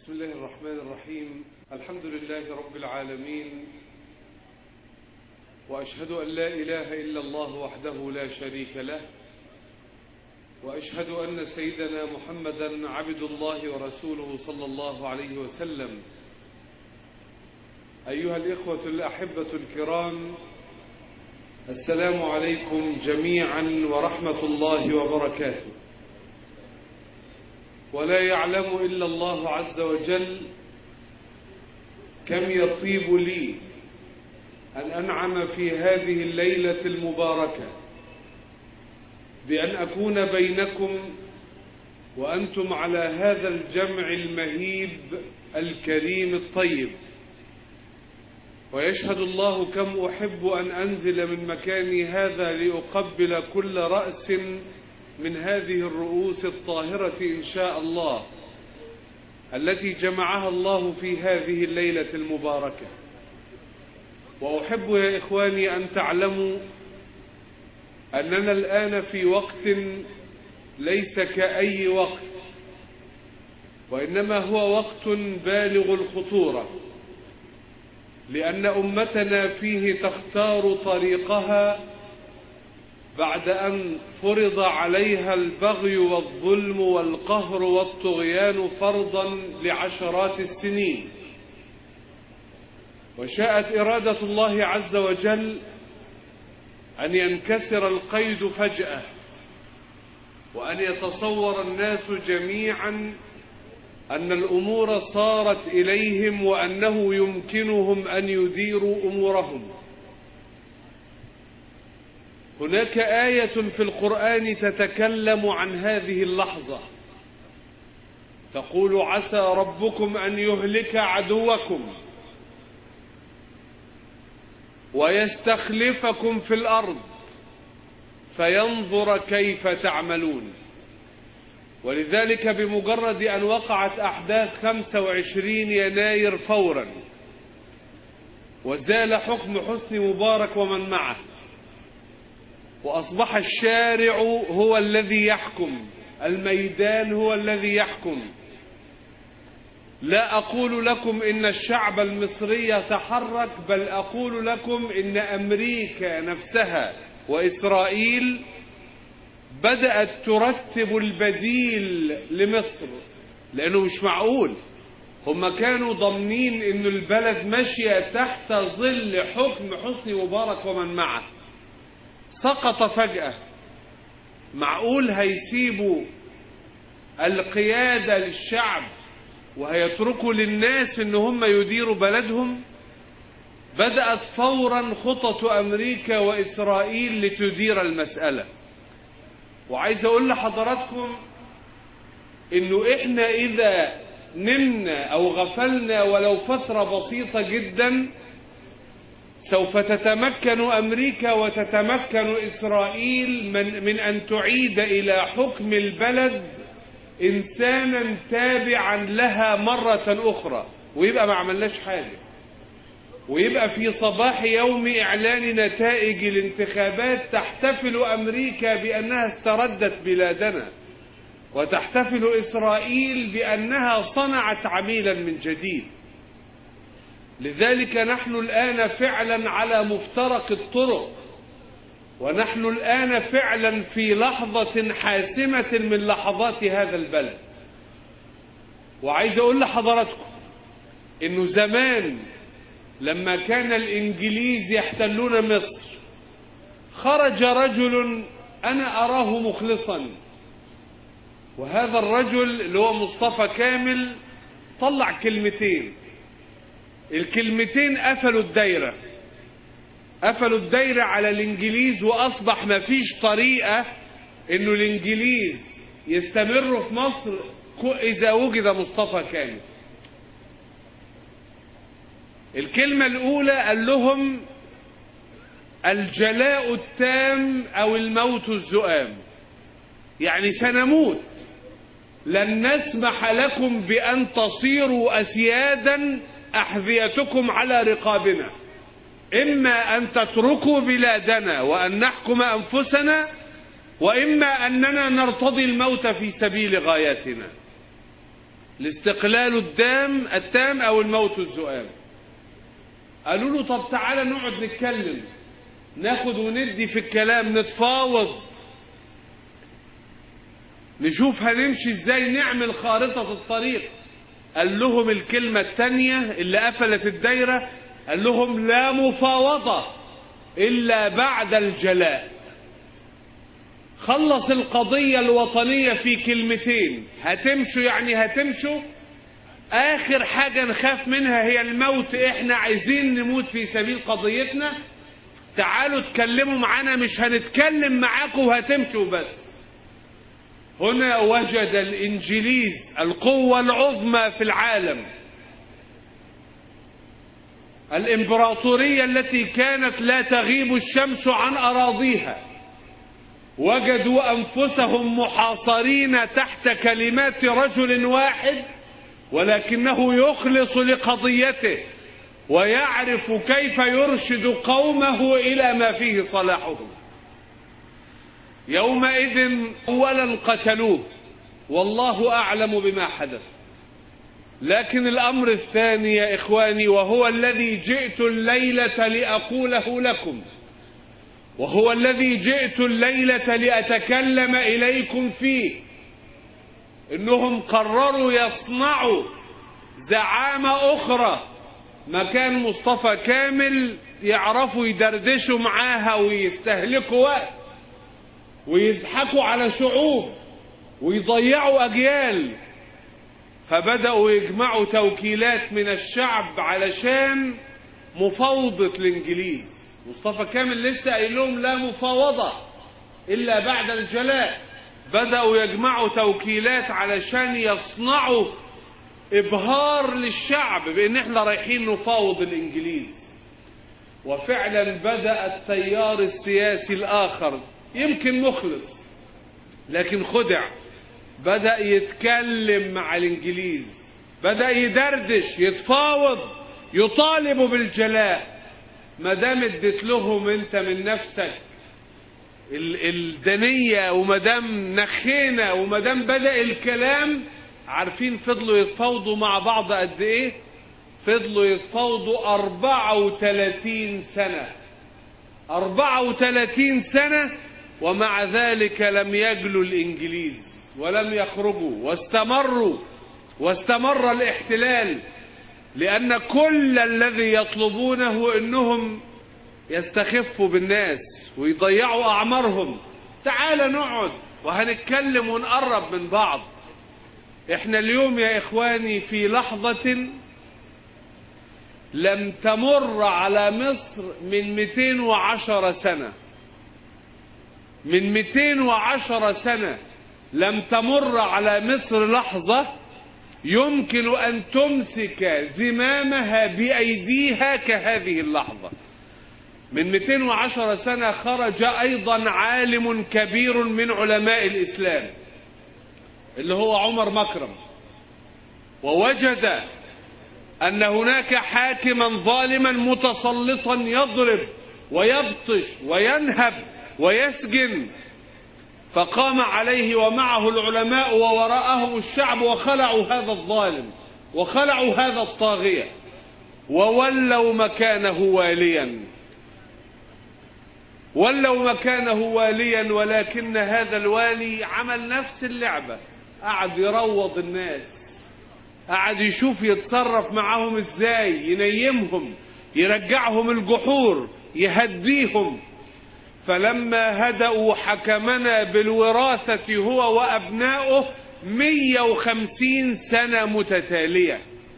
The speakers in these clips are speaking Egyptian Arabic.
بسم الله الرحمن الرحيم الحمد لله رب العالمين وأشهد أن لا إله إلا الله وحده لا شريك له وأشهد أن سيدنا محمدا عبد الله ورسوله صلى الله عليه وسلم أيها الإخوة الأحبة الكرام السلام عليكم جميعا ورحمة الله وبركاته ولا يعلم إلا الله عز وجل كم يطيب لي أن أنعم في هذه الليلة المباركة بأن أكون بينكم وأنتم على هذا الجمع المهيب الكريم الطيب ويشهد الله كم أحب أن أنزل من مكاني هذا لأقبل كل رأس من هذه الرؤوس الطاهرة إن شاء الله التي جمعها الله في هذه الليلة المباركة وأحب يا إخواني أن تعلموا أننا الآن في وقت ليس كأي وقت وإنما هو وقت بالغ الخطورة لأن أمتنا فيه تختار طريقها بعد أن فرض عليها البغي والظلم والقهر والطغيان فرضا لعشرات السنين وشاءت إرادة الله عز وجل أن ينكسر القيد فجأة وأن يتصور الناس جميعا أن الأمور صارت إليهم وأنه يمكنهم أن يديروا أمورهم هناك آية في القرآن تتكلم عن هذه اللحظة تقول عسى ربكم أن يهلك عدوكم ويستخلفكم في الأرض فينظر كيف تعملون ولذلك بمجرد أن وقعت أحداث 25 يناير فورا وزال حكم حسني مبارك ومن معه وأصبح الشارع هو الذي يحكم الميدان هو الذي يحكم لا أقول لكم إن الشعب المصري تحرك بل أقول لكم إن أمريكا نفسها وإسرائيل بدأت ترتب البديل لمصر لأنه مش معقول هم كانوا ضامنين إن البلد ماشية تحت ظل حكم حسني مبارك ومن معه سقط فجأة معقول هيسيبوا القيادة للشعب وهيتركوا للناس ان هم يديروا بلدهم بدأت فورا خطط امريكا واسرائيل لتدير المسألة وعايز اقول لحضراتكم انه احنا اذا نمنا او غفلنا ولو فترة بسيطة جدا سوف تتمكن أمريكا وتتمكن إسرائيل من, من أن تعيد إلى حكم البلد إنسانا تابعا لها مرة أخرى ويبقى ما عملناش حاجة ويبقى في صباح يوم إعلان نتائج الانتخابات تحتفل أمريكا بأنها استردت بلادنا وتحتفل إسرائيل بأنها صنعت عميلا من جديد لذلك نحن الآن فعلا على مفترق الطرق ونحن الآن فعلا في لحظة حاسمة من لحظات هذا البلد وعايز أقول لحضراتكم إنه زمان لما كان الإنجليز يحتلون مصر خرج رجل أنا أراه مخلصا وهذا الرجل اللي هو مصطفى كامل طلع كلمتين الكلمتين قفلوا الدايرة قفلوا الدايرة على الانجليز واصبح مفيش طريقة انه الانجليز يستمروا في مصر اذا وجد مصطفى كامل الكلمة الاولى قال لهم الجلاء التام او الموت الزؤام يعني سنموت لن نسمح لكم بان تصيروا اسيادا أحذيتكم على رقابنا إما أن تتركوا بلادنا وأن نحكم أنفسنا وإما أننا نرتضي الموت في سبيل غايتنا الاستقلال الدام التام او الموت الزؤام قالوا له طب تعالى نقعد نتكلم ناخد وندي في الكلام نتفاوض نشوف هنمشي ازاي نعمل خارطة الطريق قال لهم الكلمة التانية اللي قفلت الدايرة قال لهم لا مفاوضة إلا بعد الجلاء خلص القضية الوطنية في كلمتين هتمشوا يعني هتمشوا آخر حاجة نخاف منها هي الموت إحنا عايزين نموت في سبيل قضيتنا تعالوا اتكلموا معانا مش هنتكلم معاكم وهتمشوا بس هنا وجد الإنجليز القوة العظمى في العالم الإمبراطورية التي كانت لا تغيب الشمس عن أراضيها وجدوا أنفسهم محاصرين تحت كلمات رجل واحد ولكنه يخلص لقضيته ويعرف كيف يرشد قومه إلى ما فيه صلاحهم يومئذ أولا قتلوه والله أعلم بما حدث لكن الأمر الثاني يا إخواني وهو الذي جئت الليلة لأقوله لكم وهو الذي جئت الليلة لأتكلم إليكم فيه إنهم قرروا يصنعوا زعامة أخرى مكان مصطفى كامل يعرفوا يدردشوا معاها ويستهلكوا وقت ويضحكوا على شعوب ويضيعوا أجيال فبدأوا يجمعوا توكيلات من الشعب علشان مفاوضة الإنجليز مصطفى كامل لسه قايل لهم لا مفاوضة إلا بعد الجلاء بدأوا يجمعوا توكيلات علشان يصنعوا إبهار للشعب بأن احنا رايحين نفاوض الإنجليز وفعلا بدأ التيار السياسي الآخر يمكن مخلص لكن خدع بدأ يتكلم مع الإنجليز بدأ يدردش يتفاوض يطالب بالجلاء ما دام اديت لهم انت من نفسك الدنية وما دام نخينا وما دام بدأ الكلام عارفين فضلوا يتفاوضوا مع بعض قد ايه فضلوا يتفاوضوا 34 سنة 34 سنة ومع ذلك لم يجلوا الإنجليز ولم يخرجوا واستمروا واستمر الاحتلال لأن كل الذي يطلبونه أنهم يستخفوا بالناس ويضيعوا أعمارهم تعال نقعد وهنتكلم ونقرب من بعض احنا اليوم يا إخواني في لحظة لم تمر على مصر من 210 سنة من 210 سنة لم تمر على مصر لحظة يمكن أن تمسك زمامها بأيديها كهذه اللحظة من 210 سنة خرج أيضا عالم كبير من علماء الإسلام اللي هو عمر مكرم ووجد أن هناك حاكما ظالما متسلطا يضرب ويبطش وينهب ويسجن فقام عليه ومعه العلماء ووراءهم الشعب وخلعوا هذا الظالم وخلعوا هذا الطاغية وولوا مكانه واليا ولوا مكانه واليا ولكن هذا الوالي عمل نفس اللعبة قعد يروض الناس قعد يشوف يتصرف معاهم ازاي ينيمهم يرجعهم الجحور يهديهم فلما هدأوا حكمنا بالوراثة هو وأبناؤه مية وخمسين سنة متتالية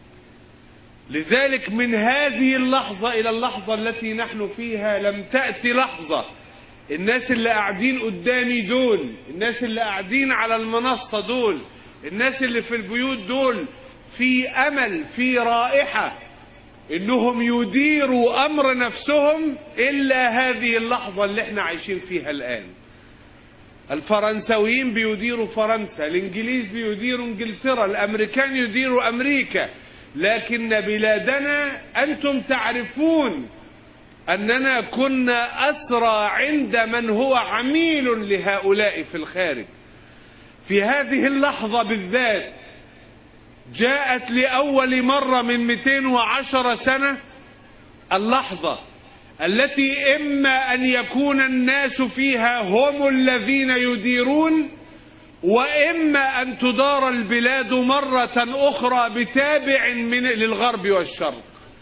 لذلك من هذه اللحظة إلى اللحظة التي نحن فيها لم تأتي لحظة الناس اللي قاعدين قدامي دول الناس اللي قاعدين على المنصة دول الناس اللي في البيوت دول في أمل في رائحة انهم يديروا امر نفسهم الا هذه اللحظة اللي احنا عايشين فيها الان الفرنسويين بيديروا فرنسا الانجليز بيديروا انجلترا الامريكان يديروا امريكا لكن بلادنا انتم تعرفون اننا كنا اسرى عند من هو عميل لهؤلاء في الخارج في هذه اللحظة بالذات جاءت لأول مرة من 210 سنة اللحظة التي إما أن يكون الناس فيها هم الذين يديرون وإما أن تدار البلاد مرة أخرى بتابع من للغرب والشرق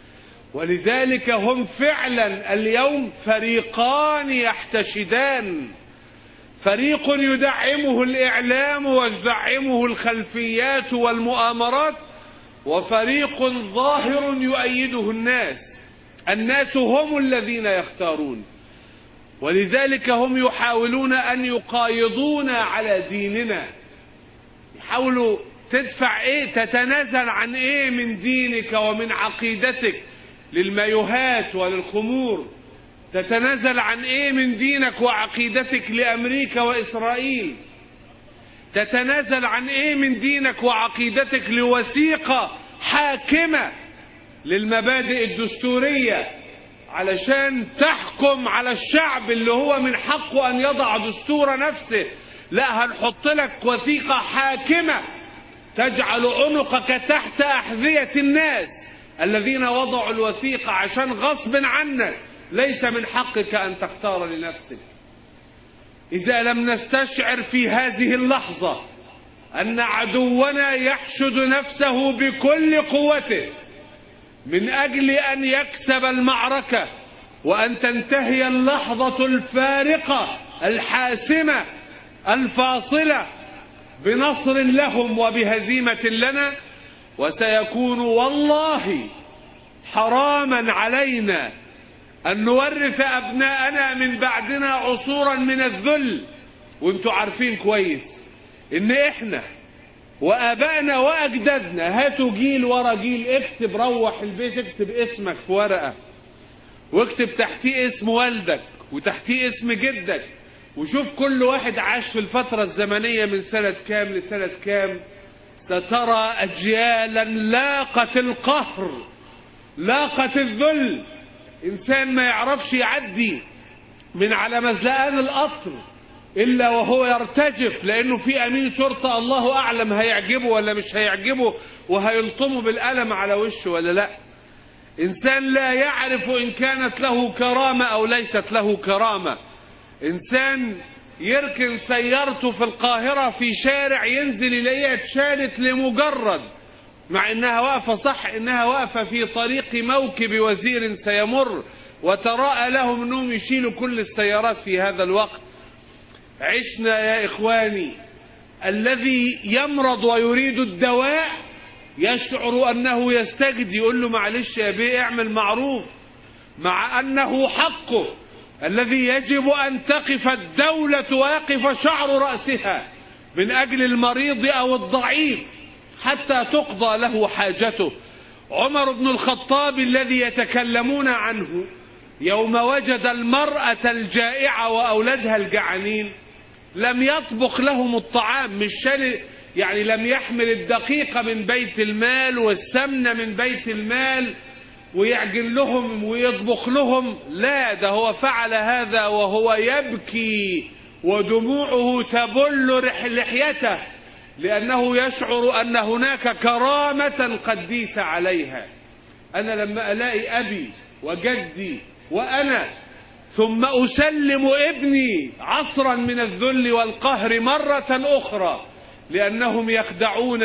ولذلك هم فعلا اليوم فريقان يحتشدان فريق يدعمه الإعلام ويدعمه الخلفيات والمؤامرات وفريق ظاهر يؤيده الناس الناس هم الذين يختارون ولذلك هم يحاولون أن يقايضونا على ديننا يحاولوا تدفع ايه تتنازل عن ايه من دينك ومن عقيدتك للمايوهات وللخمور تتنازل عن ايه من دينك وعقيدتك لامريكا واسرائيل تتنازل عن ايه من دينك وعقيدتك لوثيقة حاكمة للمبادئ الدستورية علشان تحكم على الشعب اللي هو من حقه ان يضع دستور نفسه لا هنحط لك وثيقة حاكمة تجعل عنقك تحت احذية الناس الذين وضعوا الوثيقة عشان غصب عنك ليس من حقك أن تختار لنفسك إذا لم نستشعر في هذه اللحظة أن عدونا يحشد نفسه بكل قوته من أجل أن يكسب المعركة وأن تنتهي اللحظة الفارقة الحاسمة الفاصلة بنصر لهم وبهزيمة لنا وسيكون والله حراما علينا أن نورث أبناءنا من بعدنا عصورا من الذل وانتوا عارفين كويس ان احنا وابائنا واجدادنا هاتوا جيل ورا جيل اكتب روح البيت اكتب اسمك في ورقة واكتب تحتيه اسم والدك وتحتيه اسم جدك وشوف كل واحد عاش في الفترة الزمنية من سنة كام لسنة كام سترى أجيالا لاقت القهر لاقت الذل إنسان ما يعرفش يعدي من على مزلقان القطر إلا وهو يرتجف لأنه في أمين شرطة الله أعلم هيعجبه ولا مش هيعجبه وهيلطمه بالقلم على وشه ولا لا إنسان لا يعرف إن كانت له كرامة أو ليست له كرامة إنسان يركن سيارته في القاهرة في شارع ينزل يلاقيها اتشالت لمجرد مع انها واقفة صح انها واقفة في طريق موكب وزير سيمر وتراءى لهم انهم يشيلوا كل السيارات في هذا الوقت عشنا يا اخواني الذي يمرض ويريد الدواء يشعر انه يستجد يقول له معلش يا بيه اعمل معروف مع انه حقه الذي يجب أن تقف الدولة ويقف شعر رأسها من أجل المريض أو الضعيف حتى تقضى له حاجته عمر بن الخطاب الذي يتكلمون عنه يوم وجد المرأة الجائعة وأولادها الجعانين لم يطبخ لهم الطعام مش شال يعني لم يحمل الدقيقة من بيت المال والسمنة من بيت المال ويعجن لهم ويطبخ لهم لا ده هو فعل هذا وهو يبكي ودموعه تبل لحيته لأنه يشعر أن هناك كرامة قد ديس عليها أنا لما ألاقي أبي وجدي وأنا ثم أسلم ابني عصرا من الذل والقهر مرة أخرى لأنهم يخدعون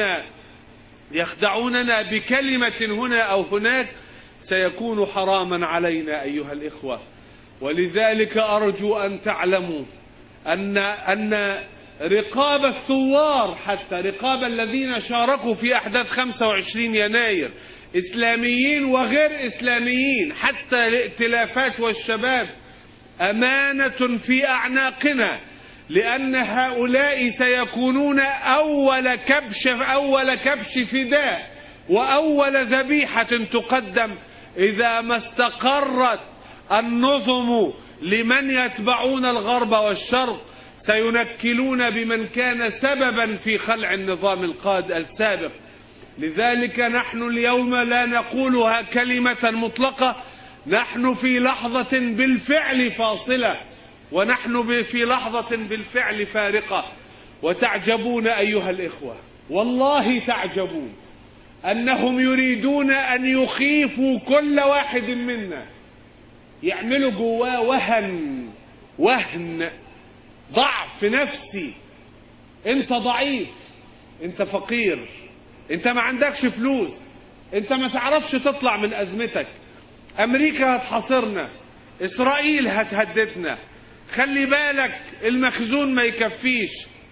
يخدعوننا بكلمة هنا أو هناك سيكون حراما علينا أيها الإخوة ولذلك أرجو أن تعلموا أن, أن رقاب الثوار حتى رقاب الذين شاركوا في أحداث 25 يناير إسلاميين وغير إسلاميين حتى الائتلافات والشباب أمانة في أعناقنا لأن هؤلاء سيكونون أول كبش أول كبش فداء وأول ذبيحة تقدم إذا ما استقرت النظم لمن يتبعون الغرب والشرق سينكلون بمن كان سببا في خلع النظام القاد السابق لذلك نحن اليوم لا نقولها كلمة مطلقة نحن في لحظة بالفعل فاصلة ونحن في لحظة بالفعل فارقة وتعجبون أيها الإخوة والله تعجبون أنهم يريدون أن يخيفوا كل واحد منا يعملوا جواه وهن وهن ضعف نفسي انت ضعيف انت فقير انت ما عندكش فلوس انت ما تعرفش تطلع من ازمتك امريكا هتحاصرنا اسرائيل هتهددنا خلي بالك المخزون ما يكفيش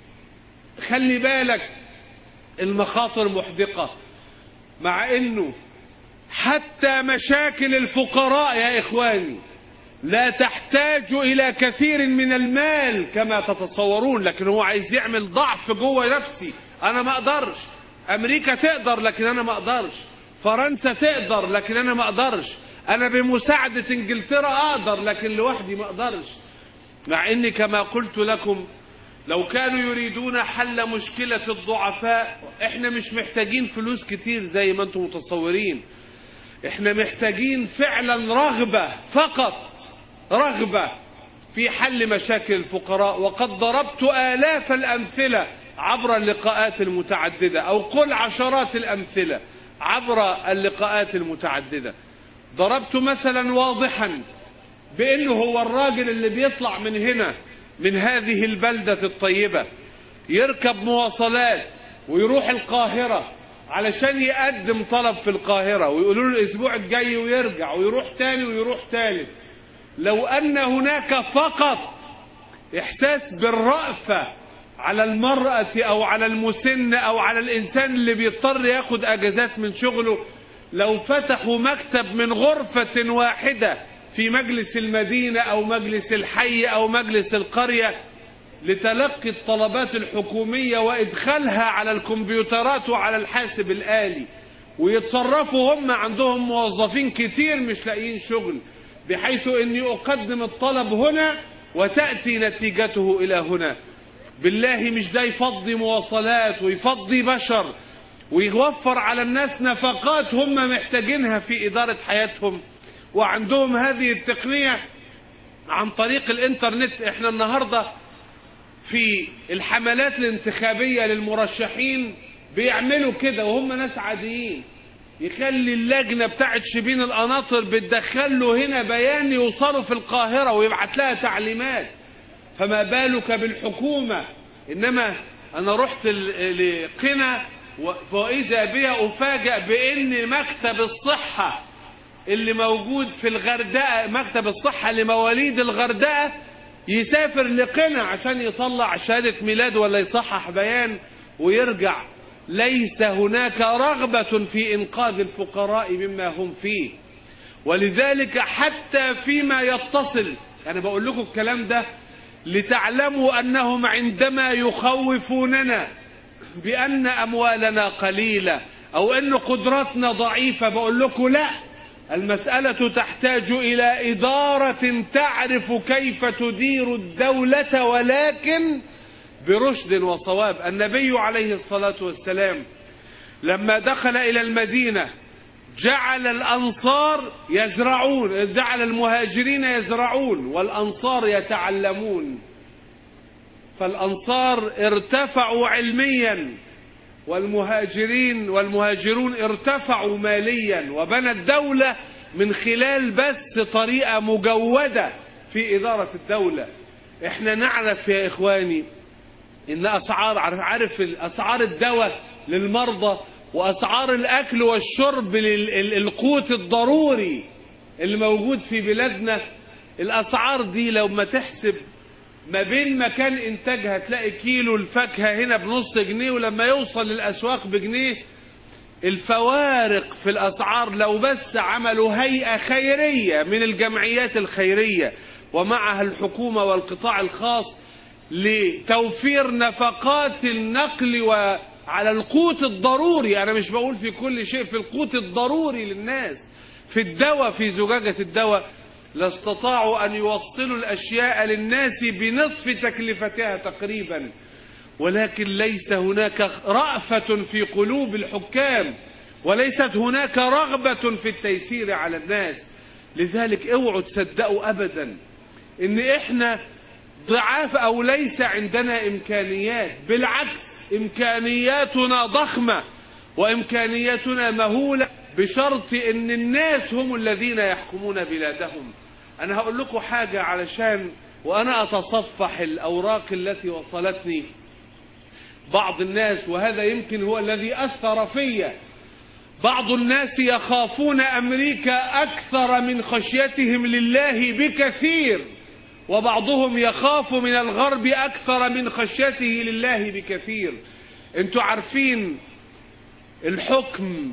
خلي بالك المخاطر محدقة مع انه حتى مشاكل الفقراء يا اخواني لا تحتاج الى كثير من المال كما تتصورون لكن هو عايز يعمل ضعف جوه نفسي انا ما اقدرش امريكا تقدر لكن انا ما اقدرش فرنسا تقدر لكن انا ما اقدرش انا بمساعدة انجلترا اقدر لكن لوحدي ما اقدرش مع اني كما قلت لكم لو كانوا يريدون حل مشكلة الضعفاء احنا مش محتاجين فلوس كتير زي ما انتم متصورين احنا محتاجين فعلا رغبة فقط رغبة في حل مشاكل الفقراء وقد ضربت آلاف الأمثلة عبر اللقاءات المتعددة أو قل عشرات الأمثلة عبر اللقاءات المتعددة ضربت مثلا واضحا بأنه هو الراجل اللي بيطلع من هنا من هذه البلدة الطيبة يركب مواصلات ويروح القاهرة علشان يقدم طلب في القاهرة ويقولوا له الأسبوع الجاي ويرجع ويروح تاني ويروح تالت لو أن هناك فقط إحساس بالرأفة على المرأة أو على المسن أو على الإنسان اللي بيضطر ياخد أجازات من شغله لو فتحوا مكتب من غرفة واحدة في مجلس المدينة أو مجلس الحي أو مجلس القرية لتلقي الطلبات الحكومية وإدخالها على الكمبيوترات وعلى الحاسب الآلي ويتصرفوا هم عندهم موظفين كتير مش لاقيين شغل بحيث اني اقدم الطلب هنا وتأتي نتيجته الى هنا بالله مش ده يفضي مواصلات ويفضي بشر ويوفر على الناس نفقات هم محتاجينها في ادارة حياتهم وعندهم هذه التقنية عن طريق الانترنت احنا النهاردة في الحملات الانتخابية للمرشحين بيعملوا كده وهم ناس عاديين يخلي اللجنة بتاعت شبين القناطر بتدخل له هنا بيان يوصله في القاهرة ويبعت لها تعليمات فما بالك بالحكومة إنما أنا رحت لقنا وإذا بي أفاجأ بأن مكتب الصحة اللي موجود في الغردقة مكتب الصحة لمواليد الغردقة يسافر لقنا عشان يطلع شهادة ميلاد ولا يصحح بيان ويرجع ليس هناك رغبة في إنقاذ الفقراء مما هم فيه ولذلك حتى فيما يتصل أنا بقول لكم الكلام ده لتعلموا أنهم عندما يخوفوننا بأن أموالنا قليلة أو أن قدرتنا ضعيفة بقول لكم لا المسألة تحتاج إلى إدارة تعرف كيف تدير الدولة ولكن برشد وصواب النبي عليه الصلاة والسلام لما دخل إلى المدينة جعل الأنصار يزرعون جعل المهاجرين يزرعون والأنصار يتعلمون فالأنصار ارتفعوا علميا والمهاجرين والمهاجرون ارتفعوا ماليا وبنت دولة من خلال بس طريقة مجودة في إدارة الدولة احنا نعرف يا إخواني ان اسعار عارف اسعار الدواء للمرضى واسعار الاكل والشرب للقوت الضروري اللي موجود في بلادنا الاسعار دي لو ما تحسب ما بين مكان انتاجها تلاقي كيلو الفاكهة هنا بنص جنيه ولما يوصل للاسواق بجنيه الفوارق في الاسعار لو بس عملوا هيئة خيرية من الجمعيات الخيرية ومعها الحكومة والقطاع الخاص لتوفير نفقات النقل وعلى القوت الضروري أنا مش بقول في كل شيء في القوت الضروري للناس في الدواء في زجاجة الدواء لاستطاعوا أن يوصلوا الأشياء للناس بنصف تكلفتها تقريبا ولكن ليس هناك رأفة في قلوب الحكام وليست هناك رغبة في التيسير على الناس لذلك اوعوا تصدقوا أبدا ان احنا ضعاف او ليس عندنا امكانيات بالعكس امكانياتنا ضخمة وإمكانياتنا مهولة بشرط أن الناس هم الذين يحكمون بلادهم أنا هقول لكم حاجة علشان وأنا أتصفح الأوراق التي وصلتني بعض الناس وهذا يمكن هو الذي أثر فيا بعض الناس يخافون أمريكا أكثر من خشيتهم لله بكثير وبعضهم يخاف من الغرب أكثر من خشيته لله بكثير انتوا عارفين الحكم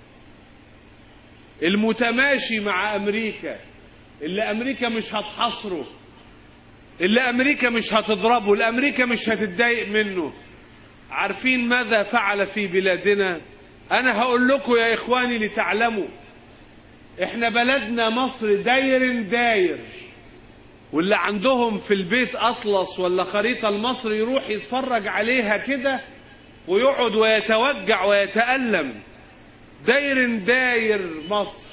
المتماشي مع أمريكا اللي أمريكا مش هتحصره اللي أمريكا مش هتضربه اللي أمريكا مش هتتضايق منه عارفين ماذا فعل في بلادنا أنا هقول لكم يا إخواني لتعلموا إحنا بلدنا مصر داير داير واللي عندهم في البيت أطلس ولا خريطة لمصر يروح يتفرج عليها كده ويقعد ويتوجع ويتألم داير داير مصر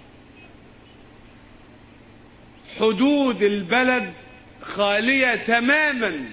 حدود البلد خالية تماما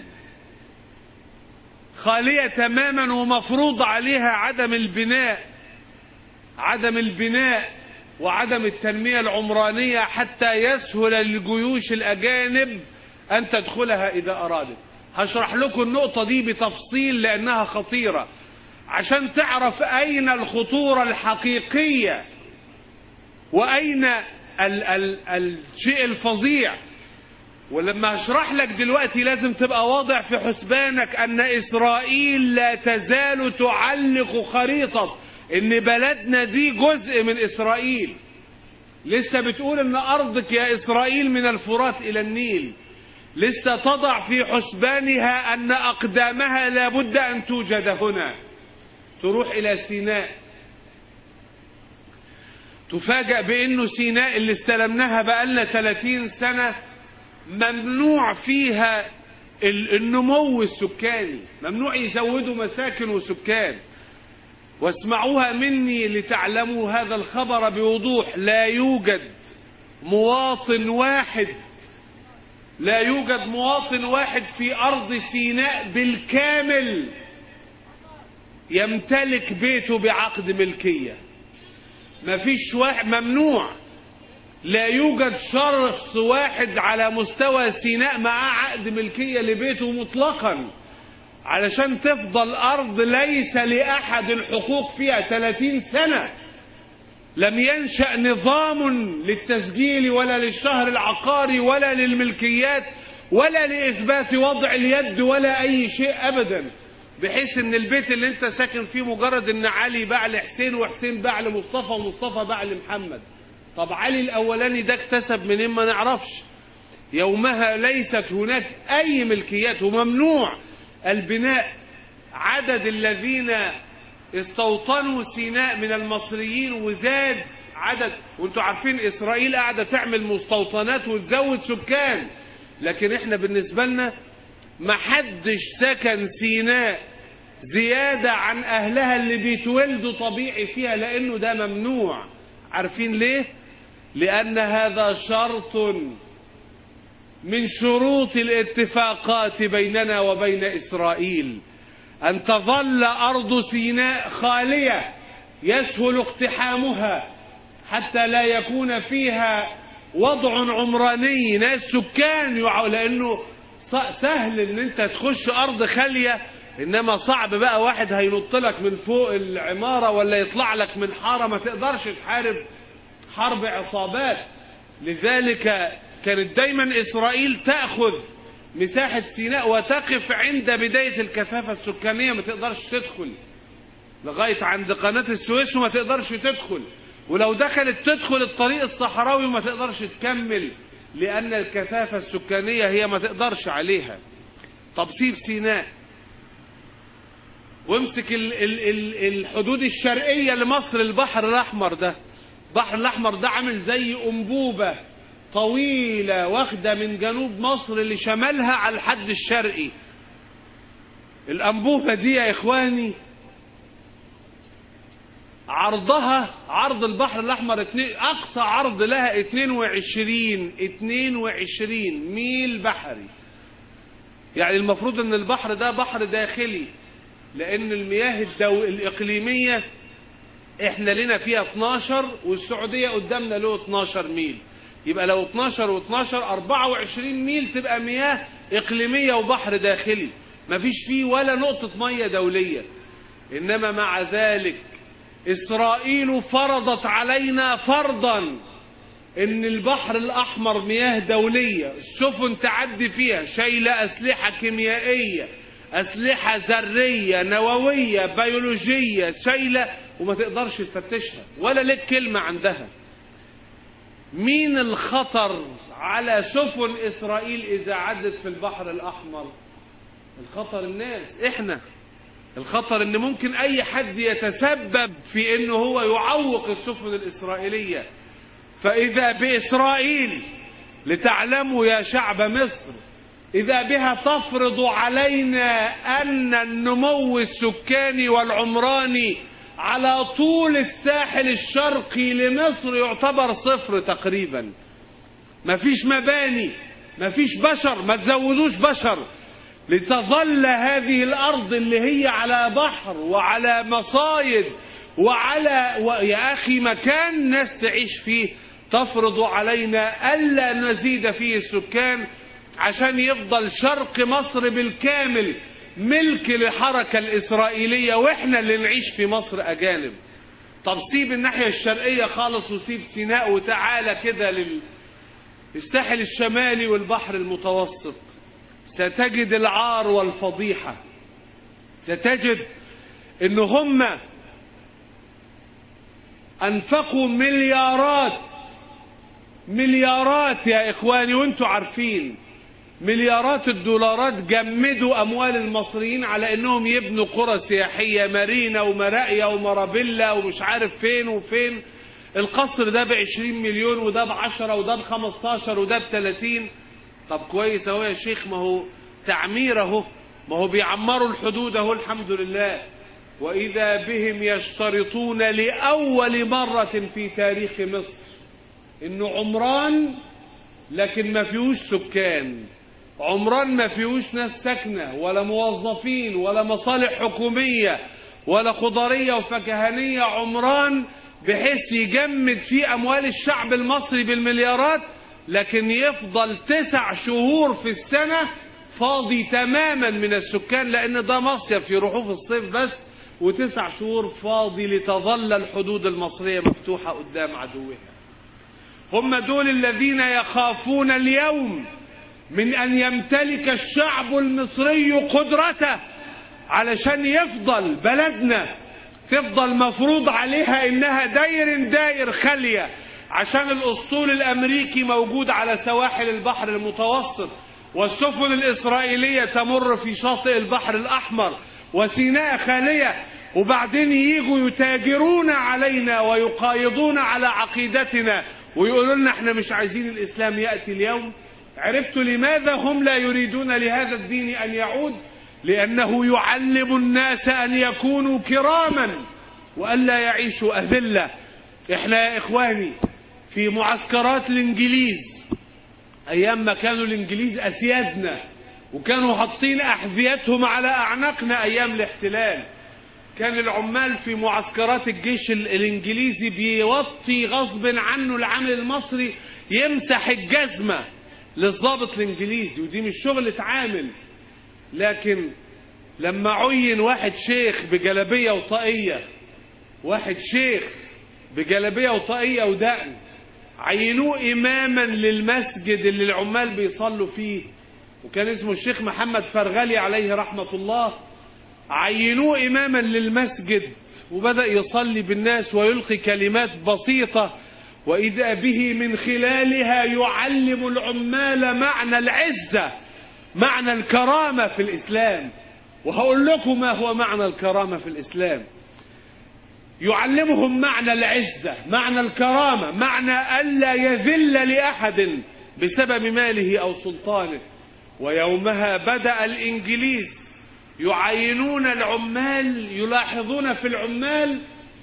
خالية تماما ومفروض عليها عدم البناء عدم البناء وعدم التنمية العمرانية حتى يسهل للجيوش الأجانب أن تدخلها إذا أرادت هشرح لكم النقطة دي بتفصيل لأنها خطيرة عشان تعرف أين الخطورة الحقيقية وأين ال ال الشيء الفظيع ولما هشرح لك دلوقتي لازم تبقى واضع في حسبانك أن إسرائيل لا تزال تعلق خريطة إن بلدنا دي جزء من إسرائيل لسه بتقول إن أرضك يا إسرائيل من الفرات إلى النيل لسه تضع في حسبانها أن أقدامها لابد أن توجد هنا تروح إلى سيناء تفاجأ بأنه سيناء اللي استلمناها بقالنا 30 سنة ممنوع فيها النمو السكاني ممنوع يزودوا مساكن وسكان واسمعوها مني لتعلموا هذا الخبر بوضوح لا يوجد مواطن واحد لا يوجد مواطن واحد في أرض سيناء بالكامل يمتلك بيته بعقد ملكية مفيش واحد ممنوع لا يوجد شخص واحد على مستوى سيناء معاه عقد ملكية لبيته مطلقا علشان تفضل أرض ليس لأحد الحقوق فيها 30 سنة لم ينشأ نظام للتسجيل ولا للشهر العقاري ولا للملكيات ولا لإثبات وضع اليد ولا أي شيء أبدا بحيث ان البيت اللي انت ساكن فيه مجرد ان علي باع لحسين وحسين باع لمصطفى ومصطفى باع لمحمد طب علي الاولاني ده اكتسب منين ما نعرفش يومها ليست هناك اي ملكيات وممنوع البناء عدد الذين استوطنوا سيناء من المصريين وزاد عدد وانتوا عارفين اسرائيل قاعده تعمل مستوطنات وتزود سكان لكن احنا بالنسبه لنا محدش سكن سيناء زيادة عن أهلها اللي بيتولدوا طبيعي فيها لأنه ده ممنوع عارفين ليه؟ لأن هذا شرط من شروط الاتفاقات بيننا وبين إسرائيل أن تظل أرض سيناء خالية يسهل اقتحامها حتى لا يكون فيها وضع عمراني ناس سكان لأنه سهل ان انت تخش ارض خالية انما صعب بقى واحد هينط لك من فوق العمارة ولا يطلع لك من حارة ما تقدرش تحارب حرب عصابات لذلك كانت دايما اسرائيل تأخذ مساحة سيناء وتقف عند بداية الكثافة السكانية ما تقدرش تدخل لغاية عند قناة السويس وما تقدرش تدخل ولو دخلت تدخل الطريق الصحراوي وما تقدرش تكمل لأن الكثافة السكانية هي ما تقدرش عليها طب سيب سيناء وامسك ال ال ال الحدود الشرقية لمصر البحر الأحمر ده البحر الأحمر ده عامل زي أنبوبة طويلة واخدة من جنوب مصر لشمالها على الحد الشرقي الأنبوبة دي يا إخواني عرضها عرض البحر الأحمر أقصى عرض لها 22 22 ميل بحري يعني المفروض ان البحر ده بحر داخلي لان المياه الدو... الإقليمية احنا لنا فيها 12 والسعودية قدامنا له 12 ميل يبقى لو 12 و12 24 ميل تبقى مياه إقليمية وبحر داخلي مفيش فيه ولا نقطة مية دولية إنما مع ذلك إسرائيل فرضت علينا فرضا إن البحر الأحمر مياه دولية السفن تعدي فيها شايلة أسلحة كيميائية أسلحة ذرية نووية بيولوجية شايلة وما تقدرش تفتشها ولا لك كلمة عندها مين الخطر على سفن إسرائيل إذا عدت في البحر الأحمر الخطر الناس إحنا الخطر ان ممكن اي حد يتسبب في انه هو يعوق السفن الاسرائيلية فاذا باسرائيل لتعلموا يا شعب مصر اذا بها تفرض علينا ان النمو السكاني والعمراني على طول الساحل الشرقي لمصر يعتبر صفر تقريبا مفيش مباني مفيش بشر ما تزودوش بشر لتظل هذه الأرض اللي هي على بحر وعلى مصايد وعلى و... يا أخي مكان ناس تعيش فيه تفرض علينا ألا نزيد فيه السكان عشان يفضل شرق مصر بالكامل ملك للحركة الإسرائيلية وإحنا اللي نعيش في مصر أجانب طب سيب الناحية الشرقية خالص وسيب سيناء وتعالى كده لل... للساحل الشمالي والبحر المتوسط ستجد العار والفضيحة ستجد ان هم انفقوا مليارات مليارات يا اخواني وانتوا عارفين مليارات الدولارات جمدوا اموال المصريين على انهم يبنوا قرى سياحية مارينا ومراقيا ومرابيلا ومش عارف فين وفين القصر ده بعشرين مليون وده بعشرة وده بخمستاشر وده بتلاتين طب كويس اهو يا شيخ ما هو تعمير اهو ما هو بيعمروا الحدود اهو الحمد لله واذا بهم يشترطون لاول مره في تاريخ مصر انه عمران لكن ما فيهوش سكان عمران ما فيهوش ناس ساكنه ولا موظفين ولا مصالح حكوميه ولا خضريه وفكهانيه عمران بحيث يجمد فيه اموال الشعب المصري بالمليارات لكن يفضل تسع شهور في السنة فاضي تماما من السكان لأن ده مصيف يروحوه في الصيف بس وتسع شهور فاضي لتظل الحدود المصرية مفتوحة قدام عدوها هم دول الذين يخافون اليوم من أن يمتلك الشعب المصري قدرته علشان يفضل بلدنا تفضل مفروض عليها إنها داير داير خالية عشان الاسطول الامريكي موجود على سواحل البحر المتوسط والسفن الاسرائيلية تمر في شاطئ البحر الاحمر وسيناء خالية وبعدين يجوا يتاجرون علينا ويقايضون على عقيدتنا ويقولوا لنا احنا مش عايزين الاسلام يأتي اليوم عرفتوا لماذا هم لا يريدون لهذا الدين ان يعود لانه يعلم الناس ان يكونوا كراما والا يعيشوا اذله احنا يا اخواني في معسكرات الانجليز ايام ما كانوا الانجليز اسيادنا وكانوا حاطين احذيتهم على اعناقنا ايام الاحتلال كان العمال في معسكرات الجيش الانجليزي بيوطي غصب عنه العامل المصري يمسح الجزمة للضابط الانجليزي ودي مش شغلة عامل لكن لما عين واحد شيخ بجلبية وطاقية واحد شيخ بجلبية وطاقية ودقن عينوه إماما للمسجد اللي العمال بيصلوا فيه وكان اسمه الشيخ محمد فرغلي عليه رحمة الله عينوه إماما للمسجد وبدأ يصلي بالناس ويلقي كلمات بسيطة وإذا به من خلالها يعلم العمال معنى العزة معنى الكرامة في الإسلام وهقول لكم ما هو معنى الكرامة في الإسلام يعلمهم معنى العزة معنى الكرامة معنى ألا يذل لأحد بسبب ماله أو سلطانه ويومها بدأ الإنجليز يعينون العمال يلاحظون في العمال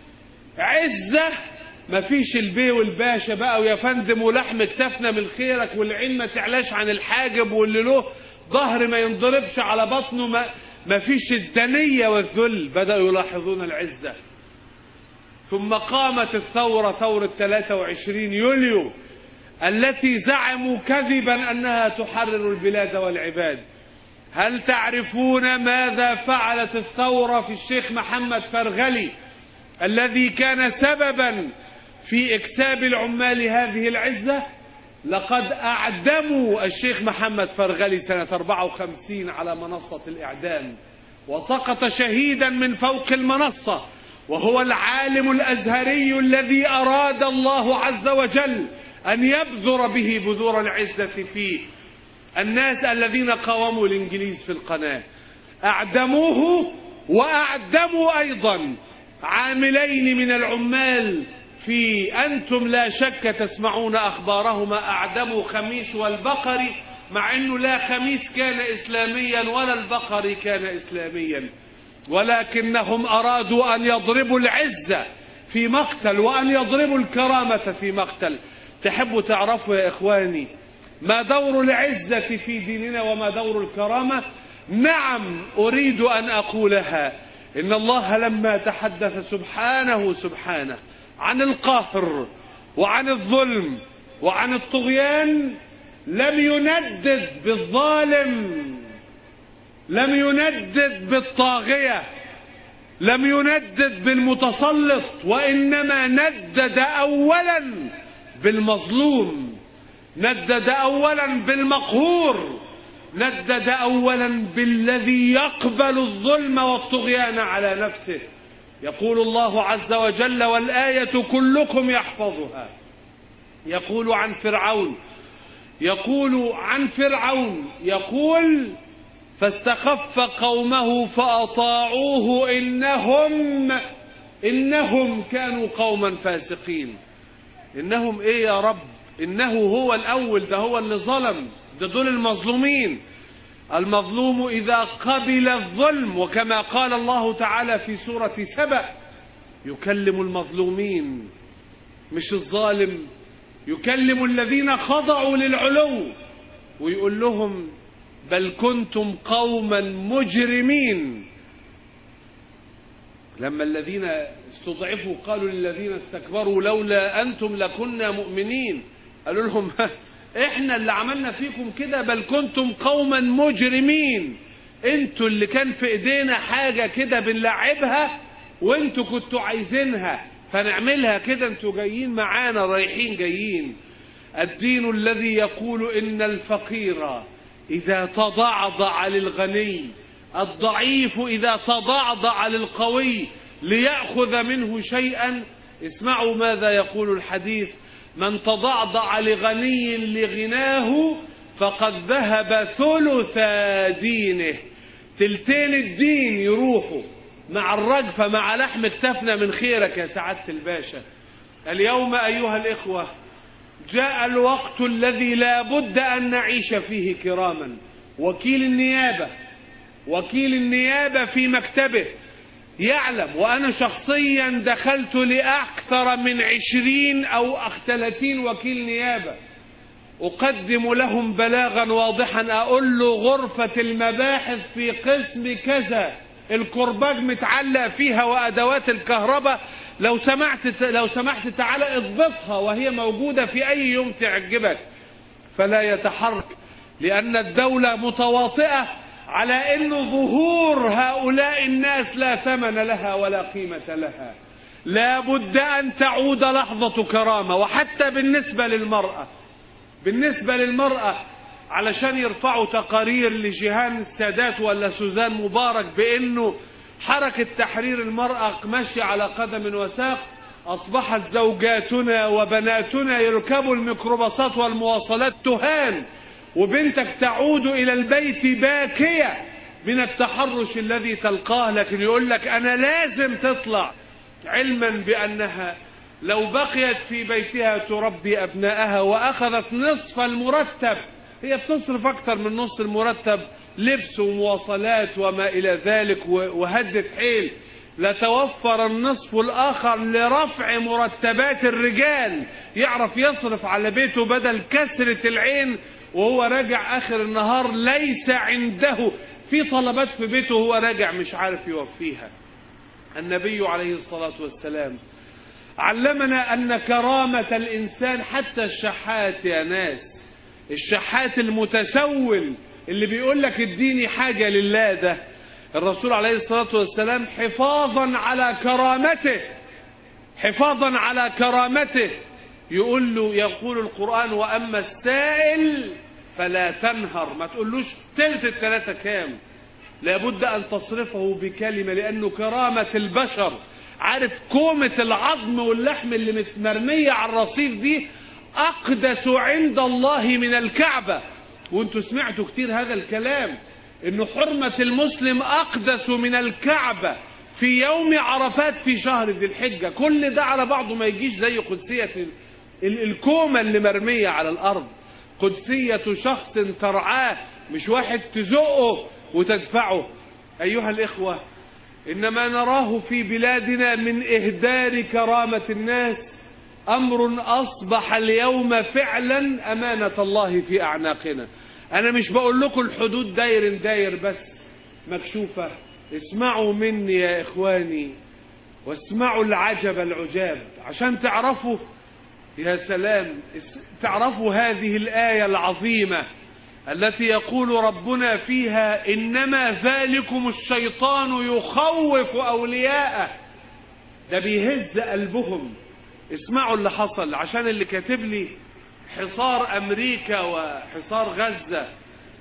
عزة مفيش البي والباشا بقى ويا فندم ولحم كتفنا من خيرك والعين ما تعلاش عن الحاجب واللي له ظهر ما ينضربش على بطنه ما مفيش الدنية والذل بدأوا يلاحظون العزة ثم قامت الثورة ثورة 23 يوليو التي زعموا كذبا أنها تحرر البلاد والعباد هل تعرفون ماذا فعلت الثورة في الشيخ محمد فرغلي الذي كان سببا في إكساب العمال هذه العزة لقد أعدموا الشيخ محمد فرغلي سنة 54 على منصة الإعدام وسقط شهيدا من فوق المنصة وهو العالم الأزهري الذي أراد الله عز وجل أن يبذر به بذور العزة في الناس الذين قاوموا الإنجليز في القناة أعدموه وأعدموا أيضا عاملين من العمال في أنتم لا شك تسمعون أخبارهما أعدموا خميس والبقري مع أنه لا خميس كان إسلاميا ولا البقري كان إسلاميا ولكنهم أرادوا أن يضربوا العزة في مقتل وأن يضربوا الكرامة في مقتل تحبوا تعرفوا يا إخواني ما دور العزة في ديننا وما دور الكرامة نعم أريد أن أقولها إن الله لما تحدث سبحانه سبحانه عن القهر وعن الظلم وعن الطغيان لم يندد بالظالم لم يندد بالطاغية لم يندد بالمتسلط وإنما ندد أولا بالمظلوم ندد أولا بالمقهور ندد أولا بالذي يقبل الظلم والطغيان على نفسه يقول الله عز وجل والآية كلكم يحفظها يقول عن فرعون يقول عن فرعون يقول فاستخف قومه فأطاعوه إنهم إنهم كانوا قوما فاسقين إنهم إيه يا رب إنه هو الأول ده هو اللي ظلم ده دول المظلومين المظلوم إذا قبل الظلم وكما قال الله تعالى في سورة سبأ يكلم المظلومين مش الظالم يكلم الذين خضعوا للعلو ويقول لهم بل كنتم قوما مجرمين لما الذين استضعفوا قالوا للذين استكبروا لولا أنتم لكنا مؤمنين قالوا لهم احنا اللي عملنا فيكم كده بل كنتم قوما مجرمين انتوا اللي كان في ايدينا حاجة كده بنلعبها وانتوا كنتوا عايزينها فنعملها كده انتوا جايين معانا رايحين جايين الدين الذي يقول ان الفقير اذا تضعضع للغني الضعيف اذا تضعضع للقوي ليأخذ منه شيئا اسمعوا ماذا يقول الحديث من تضعضع لغني لغناه فقد ذهب ثلث دينه تلتين الدين يروحوا مع الرجفة مع لحم اكتفنا من خيرك يا سعادة الباشا اليوم أيها الإخوة جاء الوقت الذي لا بد أن نعيش فيه كراما وكيل النيابة وكيل النيابة في مكتبه يعلم وأنا شخصيا دخلت لأكثر من عشرين أو ثلاثين وكيل نيابة أقدم لهم بلاغا واضحا أقول له غرفة المباحث في قسم كذا الكرباج متعلق فيها وأدوات الكهرباء لو سمحت لو سمحت تعالى اضبطها وهي موجودة في أي يوم تعجبك فلا يتحرك لأن الدولة متواطئة على أن ظهور هؤلاء الناس لا ثمن لها ولا قيمة لها لا بد أن تعود لحظة كرامة وحتى بالنسبة للمرأة بالنسبة للمرأة علشان يرفعوا تقارير لجيهان السادات ولا سوزان مبارك بأنه حركة تحرير المرأة ماشية على قدم وساق أصبحت زوجاتنا وبناتنا يركبوا الميكروباصات والمواصلات تهان وبنتك تعود إلى البيت باكية من التحرش الذي تلقاه لكن يقول لك أنا لازم تطلع علما بأنها لو بقيت في بيتها تربي أبنائها وأخذت نصف المرتب هي بتصرف أكثر من نصف المرتب لبس ومواصلات وما إلى ذلك وهدة حيل لتوفر النصف الآخر لرفع مرتبات الرجال يعرف يصرف على بيته بدل كسرة العين وهو راجع آخر النهار ليس عنده في طلبات في بيته وهو راجع مش عارف يوفيها النبي عليه الصلاة والسلام علمنا أن كرامة الإنسان حتى الشحات يا ناس الشحات المتسول اللي بيقول لك اديني حاجة لله ده الرسول عليه الصلاة والسلام حفاظا على كرامته حفاظا على كرامته يقول له يقول القرآن وأما السائل فلا تنهر ما تقولوش تلت الثلاثة كام لابد أن تصرفه بكلمة لأنه كرامة البشر عارف كومة العظم واللحم اللي متمرمية على الرصيف دي أقدس عند الله من الكعبة وانتوا سمعتوا كتير هذا الكلام انه حرمة المسلم أقدس من الكعبة في يوم عرفات في شهر ذي الحجة كل ده على بعضه ما يجيش زي قدسية الكومة اللي مرمية على الأرض قدسية شخص ترعاه مش واحد تزقه وتدفعه أيها الإخوة إنما نراه في بلادنا من إهدار كرامة الناس أمر أصبح اليوم فعلا أمانة الله في أعناقنا أنا مش بقول لكم الحدود داير داير بس مكشوفة اسمعوا مني يا إخواني واسمعوا العجب العجاب عشان تعرفوا يا سلام تعرفوا هذه الآية العظيمة التي يقول ربنا فيها إنما ذلكم الشيطان يخوف أولياءه ده بيهز قلبهم اسمعوا اللي حصل عشان اللي كاتب لي حصار أمريكا وحصار غزة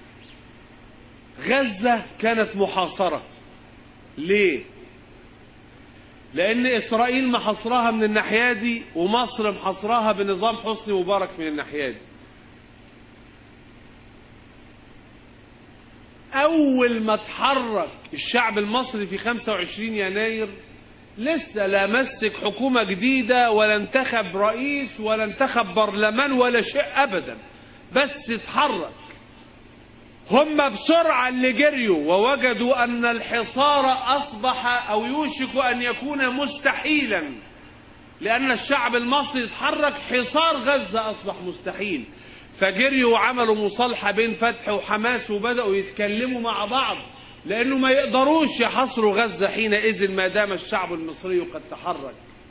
غزة كانت محاصرة ليه لأن إسرائيل محاصرها من الناحية دي ومصر محاصرها بنظام حسني مبارك من الناحية دي أول ما اتحرك الشعب المصري في 25 يناير لسه لا مسك حكومة جديدة ولا انتخب رئيس ولا انتخب برلمان ولا شيء أبدا بس اتحرك هم بسرعة اللي جريوا ووجدوا أن الحصار أصبح أو يوشك أن يكون مستحيلا لأن الشعب المصري اتحرك حصار غزة أصبح مستحيل فجريوا وعملوا مصالحة بين فتح وحماس وبدأوا يتكلموا مع بعض لأنه ما يقدروش يحصروا غزة حينئذ ما دام الشعب المصري قد تحرك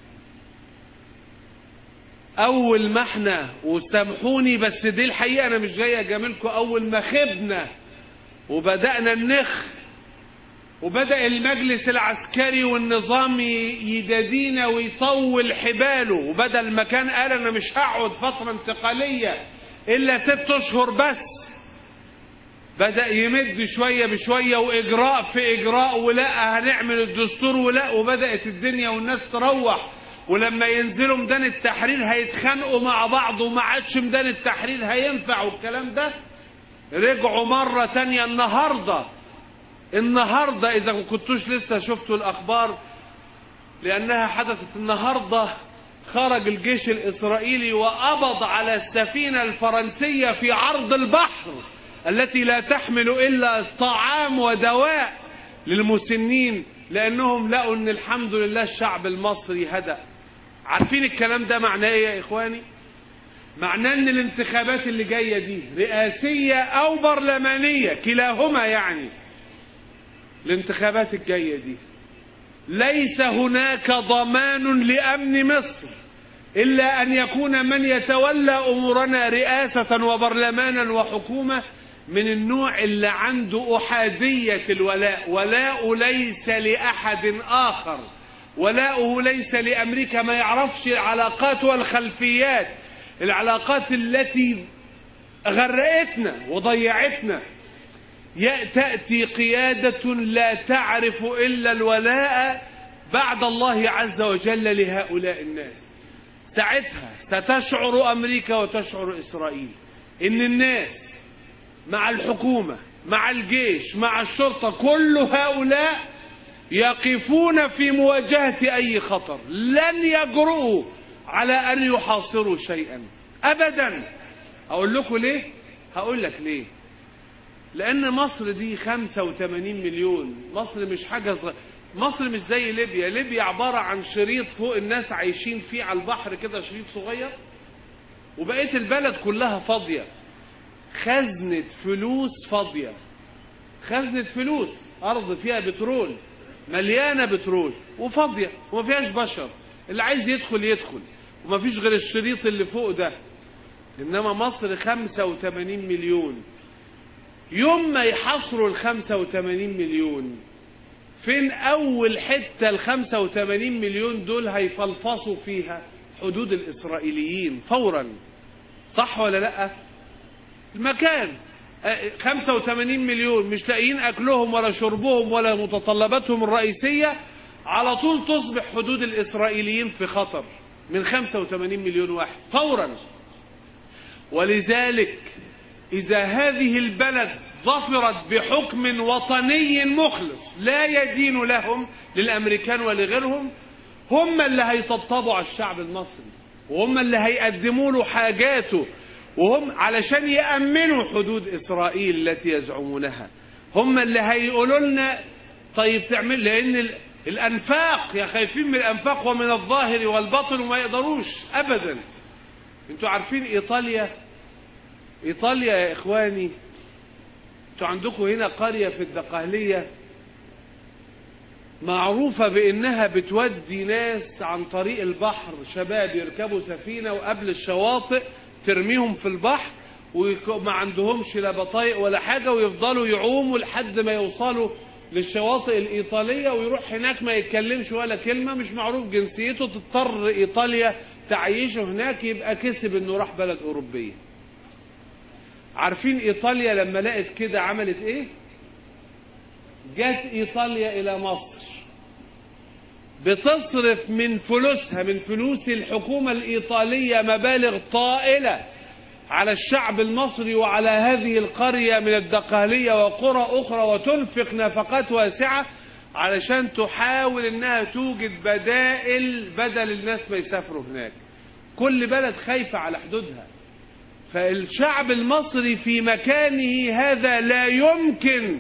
أول ما احنا وسامحوني بس دي الحقيقة أنا مش جاي أجاملكم أول ما خبنا وبدأنا النخ وبدأ المجلس العسكري والنظام يدادينا ويطول حباله وبدأ المكان قال أنا مش هقعد فترة انتقالية إلا ست أشهر بس بدأ يمد شوية بشوية وإجراء في إجراء ولا هنعمل الدستور ولا وبدأت الدنيا والناس تروح ولما ينزلوا ميدان التحرير هيتخانقوا مع بعض وما عادش ميدان التحرير هينفع والكلام ده رجعوا مرة تانية النهاردة النهاردة إذا ما كنتوش لسه شفتوا الأخبار لأنها حدثت النهاردة خرج الجيش الإسرائيلي وقبض على السفينة الفرنسية في عرض البحر التي لا تحمل إلا طعام ودواء للمسنين لأنهم لقوا أن الحمد لله الشعب المصري هدأ عارفين الكلام ده معناه إيه يا إخواني معناه أن الانتخابات اللي جاية دي رئاسية أو برلمانية كلاهما يعني الانتخابات الجاية دي ليس هناك ضمان لأمن مصر إلا أن يكون من يتولى أمورنا رئاسة وبرلمانا وحكومة من النوع اللي عنده أحادية الولاء ولاء ليس لأحد آخر ولاؤه ليس لأمريكا ما يعرفش العلاقات والخلفيات العلاقات التي غرقتنا وضيعتنا تأتي قيادة لا تعرف إلا الولاء بعد الله عز وجل لهؤلاء الناس ساعتها ستشعر أمريكا وتشعر إسرائيل إن الناس مع الحكومة مع الجيش مع الشرطة كل هؤلاء يقفون في مواجهة أي خطر لن يجرؤوا على أن يحاصروا شيئا أبدا أقول لكم ليه هقول لك ليه لأن مصر دي 85 مليون مصر مش حاجة صغيرة مصر مش زي ليبيا ليبيا عبارة عن شريط فوق الناس عايشين فيه على البحر كده شريط صغير وبقية البلد كلها فاضية خزنة فلوس فاضية خزنة فلوس أرض فيها بترول مليانة بترول وفاضية وما فيهاش بشر اللي عايز يدخل يدخل ومفيش غير الشريط اللي فوق ده إنما مصر 85 مليون يوم ما يحصروا ال 85 مليون فين أول حتة ال 85 مليون دول هيفلفصوا فيها حدود الإسرائيليين فورا صح ولا لأ المكان 85 مليون مش لاقيين أكلهم ولا شربهم ولا متطلباتهم الرئيسية على طول تصبح حدود الإسرائيليين في خطر من 85 مليون واحد فورا ولذلك إذا هذه البلد ظفرت بحكم وطني مخلص لا يدين لهم للأمريكان ولغيرهم هم اللي هيطبطبوا على الشعب المصري وهم اللي هيقدموا له حاجاته وهم علشان يأمنوا حدود إسرائيل التي يزعمونها هم اللي هيقولوا لنا طيب تعمل لأن الأنفاق يا خايفين من الأنفاق ومن الظاهر والباطن وما يقدروش أبدا انتوا عارفين إيطاليا إيطاليا يا إخواني انتوا عندكم هنا قرية في الدقهلية معروفة بإنها بتودي ناس عن طريق البحر شباب يركبوا سفينة وقبل الشواطئ ترميهم في البحر وما عندهمش لا بطايق ولا حاجة ويفضلوا يعوموا لحد ما يوصلوا للشواطئ الإيطالية ويروح هناك ما يتكلمش ولا كلمة مش معروف جنسيته تضطر إيطاليا تعيشه هناك يبقى كسب إنه راح بلد أوروبية عارفين إيطاليا لما لقت كده عملت إيه؟ جت إيطاليا إلى مصر بتصرف من فلوسها من فلوس الحكومة الإيطالية مبالغ طائلة على الشعب المصري وعلى هذه القرية من الدقهلية وقرى أخرى وتنفق نفقات واسعة علشان تحاول انها توجد بدائل بدل الناس ما يسافروا هناك كل بلد خايفة على حدودها فالشعب المصري في مكانه هذا لا يمكن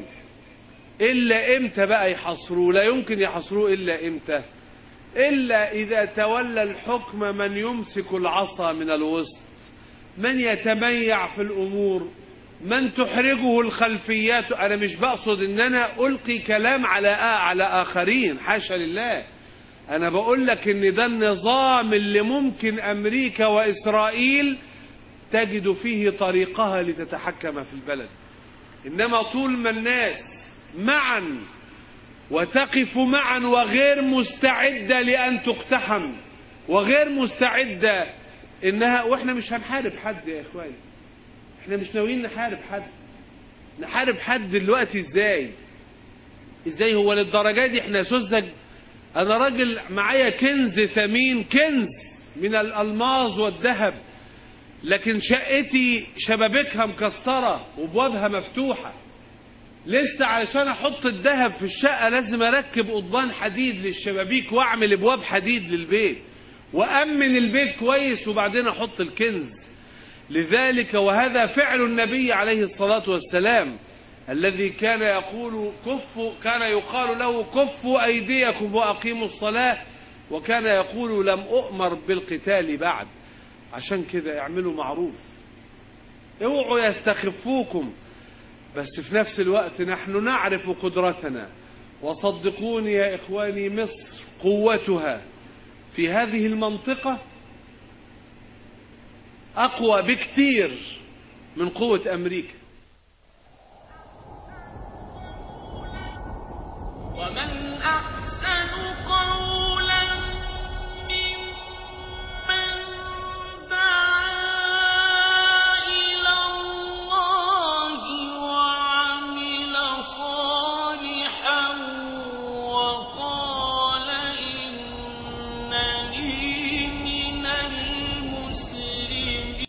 إلا إمتى بقى يحصروه لا يمكن يحصروه إلا إمتى إلا إذا تولى الحكم من يمسك العصا من الوسط من يتميع في الأمور من تحرجه الخلفيات أنا مش بقصد إن أنا ألقي كلام على على آخرين حاشا لله أنا بقول لك إن ده النظام اللي ممكن أمريكا وإسرائيل تجد فيه طريقها لتتحكم في البلد إنما طول ما الناس معا وتقف معا وغير مستعدة لأن تقتحم وغير مستعدة إنها وإحنا مش هنحارب حد يا إخواني إحنا مش ناويين نحارب حد نحارب حد دلوقتي إزاي إزاي هو للدرجة دي إحنا سذج أنا راجل معايا كنز ثمين كنز من الألماظ والذهب لكن شقتي شبابيكها مكسرة وابوابها مفتوحة لسه علشان احط الذهب في الشقة لازم اركب قضبان حديد للشبابيك واعمل ابواب حديد للبيت وامن البيت كويس وبعدين احط الكنز لذلك وهذا فعل النبي عليه الصلاة والسلام الذي كان يقول كفوا كان يقال له كفوا ايديكم واقيموا الصلاة وكان يقول لم اؤمر بالقتال بعد عشان كده اعملوا معروف اوعوا يستخفوكم بس في نفس الوقت نحن نعرف قدرتنا وصدقوني يا إخواني مصر قوتها في هذه المنطقة أقوى بكثير من قوة أمريكا ومن أحسن قولا